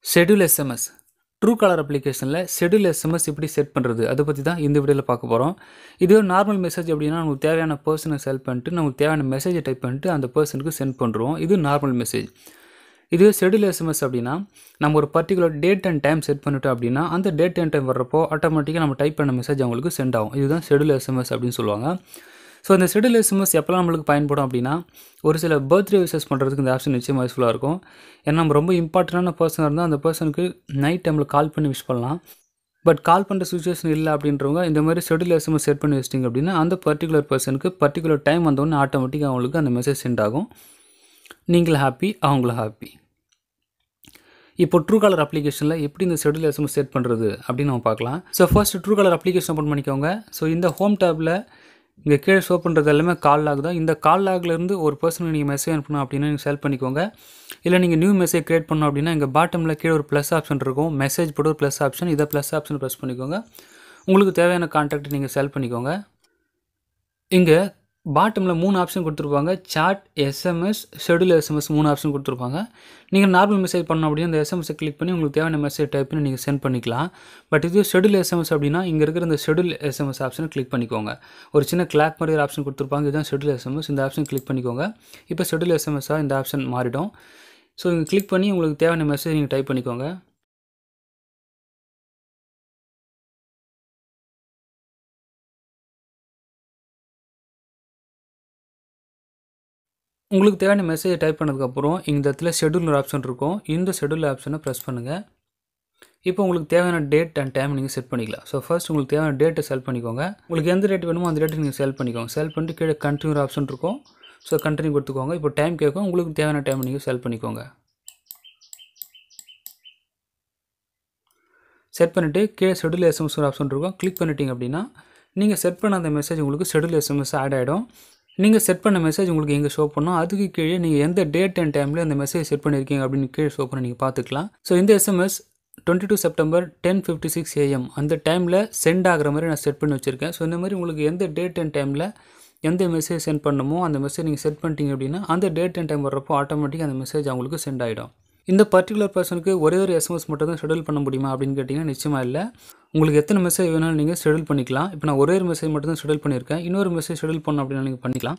schedule SMS Truecaller அப்ளிகேஷனில் schedule SMS எப்படி set பண்ணுறது அதை பற்றி தான் இந்த வீடியோவில் பார்க்க போகிறோம் இது ஒரு நார்மல் மெசேஜ் அப்படின்னா நமக்கு தேவையான பர்சனை செலக்ட் பண்ணிட்டு நமக்கு தேவையான மெசேஜை டைப் பண்ணிட்டு அந்த பர்சனுக்கு சென்ட் பண்ணுறோம் இது நார்மல் மெசேஜ் இதுவே ஷெட்யூல் எஸ்எம்எஸ் அப்படின்னா நம்ம ஒரு particular date and time set பண்ணிட்டோம் அப்படின்னா அந்த டேட் அண்ட் டைம் வர்றப்போ ஆட்டோமேட்டிக்காக நம்ம டைப் பண்ண மெசேஜ் அவங்களுக்கு சென்ட் ஆகும் இதுதான் ஷெட்யூல் எஸ்எம்எஸ் அப்படின்னு சொல்லுவாங்க ஸோ இந்த ஷெட்யூல் எஸ்எம்எஸ் எப்போல்லாம் நம்மளுக்கு பயன்படும் அப்படின்னா ஒரு சில பர்த்டே விஷஸ் பண்ணுறதுக்கு இந்த ஆப்ஷன் நிச்சயமாக யூஸ்ஃபுல்லாக இருக்கும் ஏன்னா நம்ம ரொம்ப இம்பார்ட்டண்டான பர்சனாக இருந்தால் அந்த பர்சனுக்கு நைட் டைமில் கால் பண்ணி விஷ் பண்ணலாம் பட் கால் பண்ணுற சுச்சுவேஷன் இல்லை அப்படின்றவங்க இந்த மாதிரி ஷெட்யூல் எஸ்எம்எஸ் செட் பண்ணி வச்சிட்டிங்க அப்படின்னா அந்த பர்டிகுலர் பர்சனுக்கு பர்டிகுலர் டைம் வந்தோடனே ஆட்டோமேட்டிக்காக அவங்களுக்கு அந்த மெசேஜ் சென்ட் ஆகும் நீங்களும் ஹாப்பி அவங்களும் ஹாப்பி இப்போ ட்ரூ காலர் அப்ளிகேஷனில் எப்படி இந்த ஷெட்யூல் எஸ்எம்எஸ் செட் பண்ணுறது அப்படின்னு நம்ம பார்க்கலாம் so first Truecaller application open பண்ணிக்கோங்க ஸோ இந்த ஹோம் டேப்பில் இங்கே கீழே ஷோ பண்ணுறது எல்லாமே கால் லாக் தான் இந்த கால் லாக்லேருந்து ஒரு பர்சனுக்கு நீங்கள் மெசேஜ் அனுப்பணும் அப்படின்னா நீங்கள் செலக்ட் பண்ணிக்கோங்க இல்லை நீங்கள் நியூ மெசேஜ் க்ரியேட் பண்ணணும் அப்படின்னா இங்கே பாட்டமில் கீழே ஒரு ப்ளஸ் ஆப்ஷன் இருக்கும் மெசேஜ் போட்டு ஒரு ப்ளஸ் ஆப்ஷன் இதை ப்ளஸ் ஆப்ஷன் ப்ரெஸ் பண்ணிக்கோங்க உங்களுக்கு தேவையான கான்டாக்ட் நீங்கள் செலக்ட் பண்ணிக்கோங்க இங்கே பாட்டமில் மூணு ஆப்ஷன் கொடுத்துருப்பாங்க சாட் எஸ்எம்எஸ் ஷெட்யூல் எஸ்எம்எஸ் மூணு ஆப்ஷன் கொடுத்துருப்பாங்க நீங்கள் நார்மல் மெசேஜ் பண்ணணும் அப்படின்னா அந்த எஸ்எம்எஸை கிளிக் பண்ணி உங்களுக்கு தேவையான மெசேஜ் டைப் பண்ணி நீங்கள் சென்ட் பண்ணிக்கலாம் பட் இது ஷெட்யூல் எஸ்எம்எஸ் அப்படின்னா இங்கே இருக்கிற இந்த ஷெட்யூல் எஸ்எம்எஸ் ஆப்ஷனை கிளிக் பண்ணிக்கோங்க ஒரு சின்ன கிளாக் மாதிரி ஒரு ஆப்ஷன் கொடுத்துருப்பாங்க இதுதான் ஷெட்யூல் எஸ்எம்எஸ் இந்த ஆப்ஷன் கிளிக் பண்ணிக்கோங்க இப்போ ஷெட்யூல் எஸ்எம்எஸ்ஸாக இந்த ஆப்ஷன் மாறிடும் ஸோ இங்கே கிளிக் பண்ணி உங்களுக்கு தேவையான மெசேஜ் நீங்கள் டைப் பண்ணிக்கோங்க உங்களுக்கு தேவையான மெசேஜை டைப் பண்ணதுக்கப்புறம் இந்த இடத்துல ஷெட்யூல் ஒரு ஆப்ஷன் இருக்கும் இந்த ஷெட்யூல் ஆப்ஷனை ப்ரெஸ் பண்ணுங்கள் இப்போ உங்களுக்கு தேவையான டேட் அண்ட் டைம் நீங்கள் செட் பண்ணிக்கலாம் ஸோ ஃபர்ஸ்ட் உங்களுக்கு தேவையான டேட்டை செலக்ட் பண்ணிக்கோங்க உங்களுக்கு எந்த டேட் வேணுமோ அந்த டேட்டை நீங்கள் செலக்ட் பண்ணிக்கோங்க செலக்ட் பண்ணிட்டு கீழே கண்டினியூ ஆப்ஷன் இருக்கும் ஸோ கண்டினியூ கொடுத்துக்கோங்க இப்போ டைம் கேட்கும் உங்களுக்கு தேவையான டைம் நீங்கள் செலக்ட் பண்ணிக்கோங்க செட் பண்ணிவிட்டு கீழே ஷெட்யூல் எஸ்எம்எஸ் ஒரு ஆப்ஷன் இருக்கும் கிளிக் பண்ணிட்டீங்க அப்படின்னா நீங்கள் செட் பண்ண அந்த மெசேஜ் உங்களுக்கு ஷெட்யூல் எஸ்எம்எஸ் ஆட் ஆகிடும் நீங்கள் செட் பண்ண மெசேஜ் உங்களுக்கு எங்கே ஷோ பண்ணோம் அதுக்கு கீழே நீங்கள் எந்த டேட் அண்ட் டைமில் அந்த மெசேஜ் செட் பண்ணியிருக்கீங்க அப்படின்னு கீழே ஷோ பண்ணி நீங்கள் பார்த்துக்கலாம் ஸோ இந்த SMS twenty two September ten fifty six AM அந்த டைமில் சென்ட் ஆகிற மாதிரி நான் செட் பண்ணி வச்சுருக்கேன் ஸோ இந்த மாதிரி உங்களுக்கு எந்த டேட் அண்ட் டைமில் எந்த மெசேஜ் சென்ட் பண்ணணுமோ அந்த மெசேஜ் நீங்கள் செட் பண்ணிட்டீங்க அப்படின்னா அந்த டேட் அண்ட் டைம் வர்றப்போ ஆட்டோமேட்டிக்காக அந்த மெசேஜ் அவங்களுக்கு சென்ட் ஆகிடும் இந்த பர்டிகுலர் பர்சனுக்கு ஒரே ஒரு எஸ்எம்எஸ் மட்டும் தான் ஷெடியூல் பண்ண முடியுமா அப்படின்னு கேட்டிங்கன்னா நிச்சயமாக இல்லை உங்களுக்கு எத்தனை மெசேஜ் வேணாலும் நீங்கள் ஷெடியூல் பண்ணிக்கலாம் இப்போ நான் ஒரே ஒரு மெசேஜ் மட்டும் தான் ஷெடியூல் பண்ணியிருக்கேன் இன்னொரு மெசேஜ் ஷெடியூல் பண்ணணும் அப்படின்னா நீங்கள் பண்ணிக்கலாம்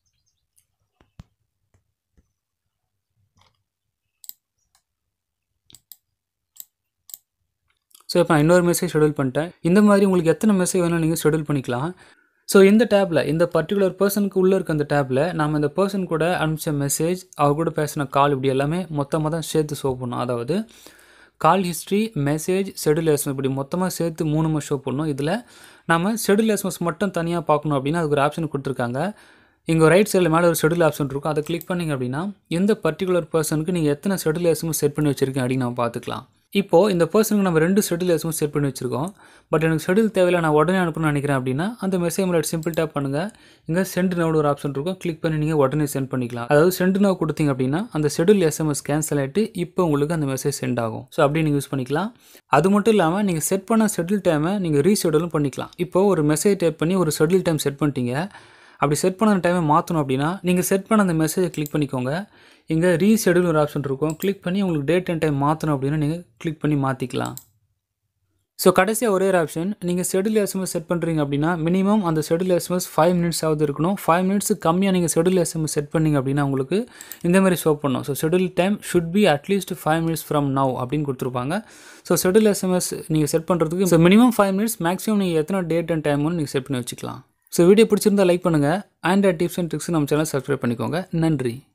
ஸோ இப்போ நான் இன்னொரு மெசேஜ் ஷெடியூல் பண்ணிட்டேன் இந்த மாதிரி உங்களுக்கு எத்தனை மெசேஜ் வேணாலும் நீங்கள் ஷெடியூல் பண்ணிக்கலாம் ஸோ இந்த டேப்பில் இந்த பர்டிகுலர் பர்சனுக்கு உள்ளே இருக்க அந்த டேப்பில் நம்ம இந்த பர்சன் கூட அனுப்பிச்ச மெசேஜ் அவர் கூட பேசின கால் இப்படி எல்லாமே மொத்தமாக தான் சேர்த்து ஷோ பண்ணணும் அதாவது call history message schedule SMS இப்படி மொத்தமாக சேர்த்து மூணு ஷோ பண்ணணும் இதில் நம்ம ஷெடியூல் எஸ்எம்எஸ் மட்டும் தனியாக பார்க்கணும் அப்படின்னா அதுக்கு ஒரு ஆப்ஷன் கொடுத்துருக்காங்க இங்கே ரைட் சைடில் மேலே ஒரு ஷெடியூல் ஆப்ஷன் இருக்கும் அதை கிளிக் பண்ணிங்க அப்படின்னா எந்த பர்டிகுலர் பர்சனுக்கு நீங்கள் எத்தனை ஷெடியூல் எஸ்எம்எஸ் செட் பண்ணி வச்சுருக்கீங்க அப்படின்னு நம்ம பார்த்துக்கலாம் இப்போது இந்த பர்சனுக்கு நம்ம ரெண்டு ஷெடியூல் எஸ்எம்எஸ் செட் பண்ணி வச்சுருக்கோம் பட் எனக்கு ஷெடியூல் தேவையில்லை நான் உடனே அனுப்பணும்னு நினைக்கிறேன் அப்படின்னா அந்த மெசேஜ் மேலே சிம்பிள் டேப் பண்ணுங்கள் இங்கே சென்ட் நோடு ஒரு ஆப்ஷன் இருக்கும் கிளிக் பண்ணி நீங்கள் உடனே சென்ட் பண்ணிக்கலாம் அதாவது சென்ட் நோ கொடுத்தீங்க அப்படின்னா அந்த ஷெடியூல் எஸ்எம்எஸ் கேன்சல் ஆகிட்டு இப்போ உங்களுக்கு அந்த மெசேஜ் சென்ட் ஆகும் ஸோ அப்படி நீங்கள் யூஸ் பண்ணிக்கலாம் அது மட்டும் இல்லாமல் நீங்கள் செட் பண்ண ஷெடியூல் டைமை நீங்கள் ரீஷெடியூலும் பண்ணிக்கலாம் இப்போது ஒரு மெசேஜ் டைப் பண்ணி ஒரு ஷெடியூல் டைம் செட் பண்ணிட்டீங்க அப்படி செட் பண்ண டைமை மாற்றணும் அப்படின்னா நீங்கள் செட் பண்ண அந்த மெசேஜை கிளிக் பண்ணிக்கோங்க இங்கே ரீஷெடியூல் ஒரு ஆப்ஷன் இருக்கும் கிளிக் பண்ணி உங்களுக்கு டேட் அண்ட் டைம் மாற்றணும் அப்படின்னா நீங்கள் கிளிக் பண்ணி மாற்றிக்கலாம் ஸோ கடைசியாக ஒரே ஒரு ஆப்ஷன் நீங்கள் ஷெடியூல் எஸ்எம்எஸ் செட் பண்ணுறீங்க அப்படின்னா மினிமம் அந்த ஷெடியூல் எஸ்எம்எஸ் ஃபைவ் மினிட்ஸ் ஆகுது இருக்கணும் ஃபைவ் மினிட்ஸ் கம்மியாக நீங்கள் ஷெடியூல் எஸ்எம்எஸ் செட் பண்ணிங்க அப்படின்னா உங்களுக்கு இந்த மாதிரி ஷோ பண்ணும் so schedule time should be at least five minutes from now அப்படின்னு கொடுத்துருப்பாங்க ஸோ ஷெடியூல் எஸ்எம்எஸ் நீங்கள் செட் பண்ணுறதுக்கு so minimum five minutes maximum நீங்கள் எத்தனை டேட் அண்ட் டைம்னு நீங்கள் செட் பண்ணி வச்சுக்கலாம் ஸோ வீடியோ பிடிச்சிருந்தா லைக் பண்ணுங்கள் ஆண்ட்ராய்ட் டிப்ஸ் அண்ட் ட்ரிக்ஸ் நம்ம சேனல் சப்ஸ்கிரைப் பண்ணிக்கோங்க நன்றி